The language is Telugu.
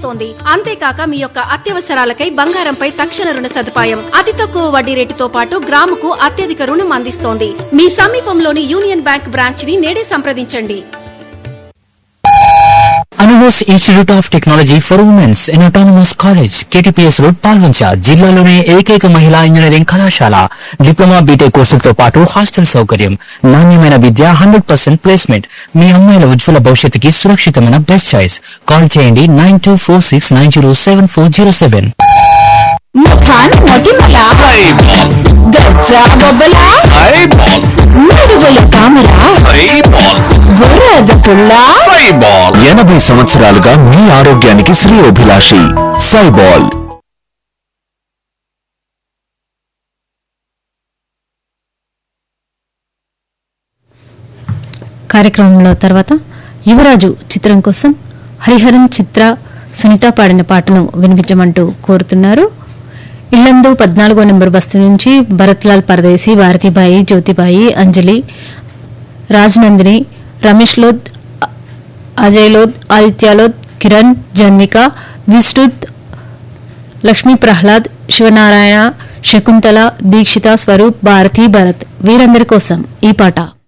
అందిస్తోంది అంతేకాక మీ యొక్క అత్యవసరాలకై బంగారంపై తక్షణ రుణ సదుపాయం అతి తక్కువ వడ్డీ రేటుతో పాటు గ్రాముకు అత్యధిక రుణం అందిస్తోంది మీ సమీపంలోని యూనియన్ బ్యాంక్ బ్రాంచ్ ని నేడే సంప్రదించండి అనువోస్ institute of technology for womens in autonomous college KTPS road Palvancha జిల్లాలోనే ఏకైక మహిళా ఇంజనీరింగ్ కళాశాల డిప్లొమా బీటెక్ కోర్సులతో పాటు హాస్టల్ సౌకర్యం నాణ్యమైన విద్య హండ్రెడ్ పర్సెంట్ ప్లేస్మెంట్ మీ అమ్మాయిల ఉజ్వల భవిష్యత్తుకి సురక్షితమైన బెస్ట్ చాయిస్ కాల్ చేయండి nine two four six nine zero seven four zero seven ముఖాన్ మొటిమల గజ్జా బొబ్బల నడువుల తామర బురద పుల్ల ఎనభై సంవత్సరాలుగా మీ ఆరోగ్యానికి శ్రేయోభిలాషి సైబాల్ కార్యక్రమంలో తర్వాత యువరాజు చిత్రం కోసం హరిహరన్ చిత్ర సునీత పాడిన పాటను వినిపించమంటూ కోరుతున్నారు ఇల్లందు పద్నాలుగో నెంబర్ బస్తు నుంచి భరత్లాల్ పరదేశి భారతీబాయి జ్యోతిబాయి అంజలి రాజనందిని రమేష్ లోద్ అజయ్ లోద్ ఆదిత్యలోద్ కిరణ్ జన్విక విస్తృత్ లక్ష్మీ ప్రహ్లాద్ శివనారాయణ శకుంతల దీక్షిత స్వరూప్ భారతీ భరత్ వీరందరి కోసం ఈ పాట